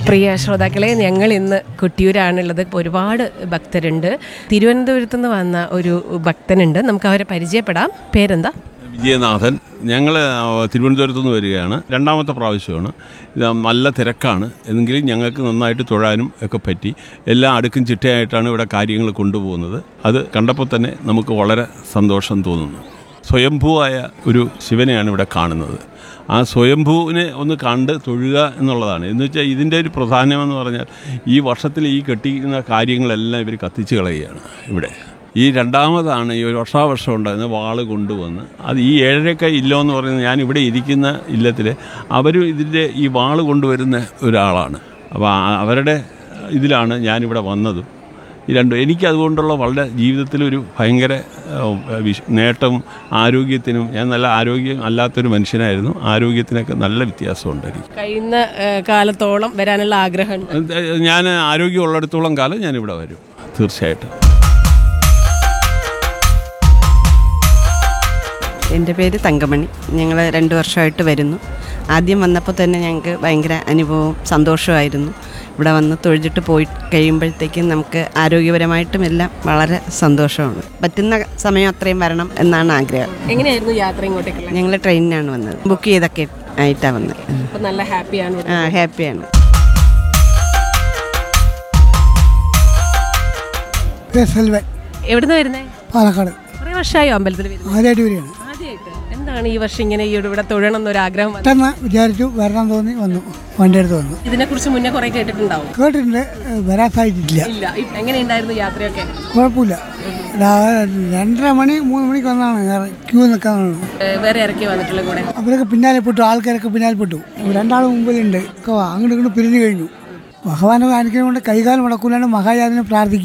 പ്രിയ ശ്രോതാക്കളെ ഞങ്ങൾ ഇന്ന് കൊട്ടിയൂരാണുള്ളത് ഒരുപാട് ഭക്തരുണ്ട് തിരുവനന്തപുരത്ത് നിന്ന് വന്ന ഒരു ഭക്തനുണ്ട് നമുക്ക് അവരെ പരിചയപ്പെടാം പേരെന്താ വിജയനാഥൻ ഞങ്ങൾ തിരുവനന്തപുരത്ത് നിന്ന് വരികയാണ് രണ്ടാമത്തെ പ്രാവശ്യമാണ് ഇത് നല്ല തിരക്കാണ് എങ്കിലും ഞങ്ങൾക്ക് നന്നായിട്ട് തൊഴാനും ഒക്കെ പറ്റി എല്ലാ അടുക്കും ചിട്ടയായിട്ടാണ് ഇവിടെ കാര്യങ്ങൾ കൊണ്ടുപോകുന്നത് അത് കണ്ടപ്പോൾ തന്നെ നമുക്ക് വളരെ സന്തോഷം തോന്നുന്നു സ്വയംഭൂവായ ഒരു ശിവനെയാണ് ഇവിടെ കാണുന്നത് ആ സ്വയംഭൂവിനെ ഒന്ന് കണ്ട് തൊഴുക എന്നുള്ളതാണ് എന്ന് വെച്ചാൽ ഇതിൻ്റെ ഒരു പ്രധാനമെന്ന് പറഞ്ഞാൽ ഈ വർഷത്തിൽ ഈ കെട്ടിക്കുന്ന കാര്യങ്ങളെല്ലാം ഇവർ കത്തിച്ച് കളയുകയാണ് ഇവിടെ ഈ രണ്ടാമതാണ് ഈ ഒരു വർഷാവർഷം ഉണ്ടായിരുന്ന വാള് കൊണ്ടുവന്ന് അത് ഈ ഏഴരക്ക ഇല്ലോ എന്ന് പറയുന്നത് ഞാൻ ഇവിടെ ഇരിക്കുന്ന ഇല്ലത്തിൽ അവരും ഇതിൻ്റെ ഈ വാള് കൊണ്ടുവരുന്ന ഒരാളാണ് അപ്പോൾ ആ- അവരുടെ ഇതിലാണ് ഞാനിവിടെ വന്നതും ഈ രണ്ടും എനിക്ക് അതുകൊണ്ടുള്ള വളരെ ജീവിതത്തിലൊരു ഭയങ്കര ഏഹ്, വിശ്- നേട്ടവും ആരോഗ്യത്തിനും ഞാൻ നല്ല ആരോഗ്യം അല്ലാത്തൊരു മനുഷ്യനായിരുന്നു ആരോഗ്യത്തിനൊക്കെ നല്ല വ്യത്യാസമുണ്ട് എനിക്ക് കഴിയുന്ന ഏഹ്, കാലത്തോളം വരാനുള്ള ആഗ്രഹമുണ്ട് ഏഹ്, ഞാൻ ആരോഗ്യമുള്ളിടത്തോളം കാലം ഞാനിവിടെ വരും തീർച്ചയായിട്ടും എൻ്റെ പേര് തങ്കമണി ഞങ്ങൾ രണ്ട് വർഷമായിട്ട് വരുന്നു ആദ്യം വന്നപ്പോൾ തന്നെ ഞങ്ങൾക്ക് ഭയങ്കര അനുഭവവും സന്തോഷമായിരുന്നു ഇവിടെ വന്ന് തൊഴിച്ചിട്ട് പോയി കഴിയുമ്പോഴത്തേക്കും നമുക്ക് ആരോഗ്യപരമായിട്ടും എല്ലാം വളരെ സന്തോഷമാണ് പറ്റുന്ന സമയം അത്രയും വരണം എന്നാണ് ആഗ്രഹം എങ്ങനെയായിരുന്നു യാത്ര ഇങ്ങോട്ടേക്കുള്ള ഞങ്ങൾ ട്രെയിനിനാണ് വന്നത് ബുക്ക് ചെയ്തൊക്കെ ആയിട്ടാണ് വന്നത് അപ്പൊ നല്ല ഹാപ്പിയാണ് ഇവിടെ. ആ ഹാപ്പിയാണ് സെൽവൻ എവിടുന്ന് വരുന്നേ പാലക്കാട് കുറെ വർഷമായോ അമ്പലത്തിൽ വരുന്നത് ആദ്യമായിട്ട് വരികയാണ് ആദ്യമായിട്ട് എന്താണ് ഈ വർഷം ഇങ്ങനെ ഈ ഇവിടെ തൊഴണം എന്നൊരു ആഗ്രഹം വന്നത്? പെട്ടെന്ന് വിചാരിച്ചു വരണം തോന്നി വന്നു വണ്ടി എടുത്ത് വന്നു ഇതിനെക്കുറിച്ച് മുന്നേ കുറെ കേട്ടിട്ടുണ്ടാവും കേട്ടിട്ടുണ്ട് ഏഹ് വരാൻ സാധിച്ചിട്ടില്ല ഇല്ല ഇ- എങ്ങനെയുണ്ടായിരുന്നു യാത്രയൊക്കെ കുഴപ്പമില്ല രാ- രണ്ടര മണി മൂന്ന് മണിക്ക് വന്നാണ് ക്യൂ നിൽക്കാനാണ് ഏഹ്, വേറെ ഇറക്കി വന്നിട്ടുള്ള കൂടെ അവരൊക്കെ പിന്നാലെ പെട്ടു ആൾക്കാരൊക്കെ പിന്നാലെ പെട്ടു രണ്ടാൾ മുമ്പിലുണ്ട് ഒക്കെ അങ്ങോട്ട് ഇങ്ങോട്ട് പിരിഞ്ഞു കഴിഞ്ഞു ഭഗവാനെ കാണിക്കുന്നത് കൊണ്ട് കൈകാലം മുടക്കൂലാണ് മഹാജാതിനെ പ്രാർത്ഥിക്കുക